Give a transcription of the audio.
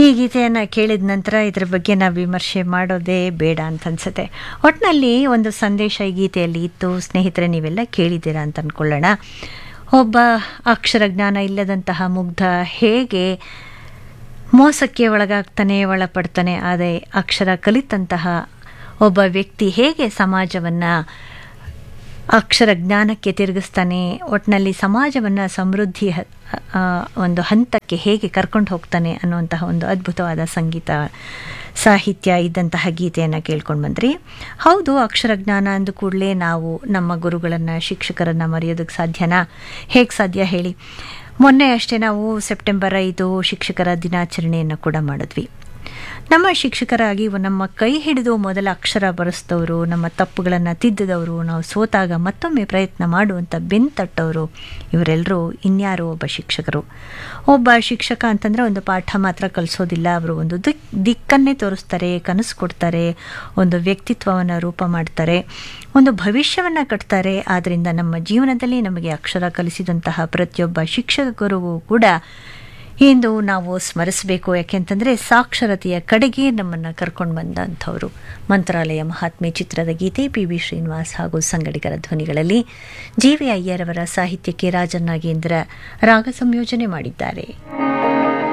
ಈ ಗೀತೆಯನ್ನು ಕೇಳಿದ ನಂತರ ಇದ್ರ ಬಗ್ಗೆ ನಾವು ವಿಮರ್ಶೆ ಮಾಡೋದೇ ಬೇಡ ಅಂತ ಅನ್ಸುತ್ತೆ ಒಟ್ಟಿನಲ್ಲಿ ಒಂದು ಸಂದೇಶ ಈ ಗೀತೆಯಲ್ಲಿ ಇತ್ತು ಸ್ನೇಹಿತರೆ ನೀವೆಲ್ಲ ಕೇಳಿದ್ದೀರಾ ಅಂತ ಅಂದ್ಕೊಳ್ಳೋಣ ಒಬ್ಬ ಅಕ್ಷರ ಜ್ಞಾನ ಇಲ್ಲದಂತಹ ಮುಗ್ಧ ಹೇಗೆ ಮೋಸಕ್ಕೆ ಒಳಗಾಗ್ತಾನೆ ಒಳಪಡ್ತಾನೆ ಆದರೆ ಅಕ್ಷರ ಕಲಿತಂತಹ ಒಬ್ಬ ವ್ಯಕ್ತಿ ಹೇಗೆ ಸಮಾಜವನ್ನು ಅಕ್ಷರ ಜ್ಞಾನಕ್ಕೆ ತಿರುಗಿಸ್ತಾನೆ ಒಟ್ಟಿನಲ್ಲಿ ಸಮಾಜವನ್ನು ಸಮೃದ್ಧಿ ಹ- ಆ, ಒಂದು ಹಂತಕ್ಕೆ ಹೇಗೆ ಕರ್ಕೊಂಡು ಹೋಗ್ತಾನೆ ಅನ್ನುವಂತಹ ಒಂದು ಅದ್ಭುತವಾದ ಸಂಗೀತ ಸಾಹಿತ್ಯ ಇದ್ದಂತಹ ಗೀತೆಯನ್ನು ಕೇಳ್ಕೊಂಡು ಬಂದ್ರಿ ಹೌದು ಅಕ್ಷರ ಜ್ಞಾನ ಅಂದ ಕೂಡಲೇ ನಾವು ನಮ್ಮ ಗುರುಗಳನ್ನು ಶಿಕ್ಷಕರನ್ನು ಮರೆಯೋದಕ್ಕೆ ಸಾಧ್ಯನಾ ಹೇಗೆ ಸಾಧ್ಯ ಹೇಳಿ ಮೊನ್ನೆ ಅಷ್ಟೇ ನಾವು ಸೆಪ್ಟೆಂಬರ್ ಐದು ಶಿಕ್ಷಕರ ದಿನಾಚರಣೆಯನ್ನು ಕೂಡ ಮಾಡಿದ್ವಿ ನಮ್ಮ ಶಿಕ್ಷಕರಾಗಿ ನಮ್ಮ ಕೈ ಹಿಡಿದು ಮೊದಲ ಅಕ್ಷರ ಬರೆಸಿದವರು ನಮ್ಮ ತಪ್ಪುಗಳನ್ನು ತಿದ್ದಿದವರು ನಾವು ಸೋತಾಗ ಮತ್ತೊಮ್ಮೆ ಪ್ರಯತ್ನ ಮಾಡುವಂಥ ಬೆಂತಟ್ಟವರು ಇವರೆಲ್ಲರೂ ಇನ್ಯಾರೋ ಒಬ್ಬ ಶಿಕ್ಷಕರು ಒಬ್ಬ ಶಿಕ್ಷಕ ಅಂತಂದರೆ ಒಂದು ಪಾಠ ಮಾತ್ರ ಕಲಿಸೋದಿಲ್ಲ ಅವರು ಒಂದು ದಿಕ್ ದಿಕ್ಕನ್ನೇ ತೋರಿಸ್ತಾರೆ ಕನಸು ಕೊಡ್ತಾರೆ ಒಂದು ವ್ಯಕ್ತಿತ್ವವನ್ನು ರೂಪ ಮಾಡ್ತಾರೆ ಒಂದು ಭವಿಷ್ಯವನ್ನು ಕಟ್ತಾರೆ ಆದ್ದರಿಂದ ನಮ್ಮ ಜೀವನದಲ್ಲಿ ನಮಗೆ ಅಕ್ಷರ ಕಲಿಸಿದಂತಹ ಪ್ರತಿಯೊಬ್ಬ ಶಿಕ್ಷಕರಿಗೂ ಕೂಡ ಇಂದು ನಾವು ಸ್ಮರಿಸಬೇಕು ಯಾಕೆಂತಂದರೆ ಸಾಕ್ಷರತೆಯ ಕಡೆಗೆ ನಮ್ಮನ್ನು ಕರ್ಕೊಂಡು ಬಂದಂಥವರು ಮಂತ್ರಾಲಯ ಮಹಾತ್ಮೆ ಚಿತ್ರದ ಗೀತೆ ಪಿ ವಿ ಶ್ರೀನಿವಾಸ್ ಹಾಗೂ ಸಂಗಡಿಗರ ಧ್ವನಿಗಳಲ್ಲಿ ಜಿ ವಿ ಅಯ್ಯರವರ ಸಾಹಿತ್ಯಕ್ಕೆ ರಾಜನ್ ನಾಗೇಂದ್ರ ರಾಗ ಸಂಯೋಜನೆ ಮಾಡಿದ್ದಾರೆ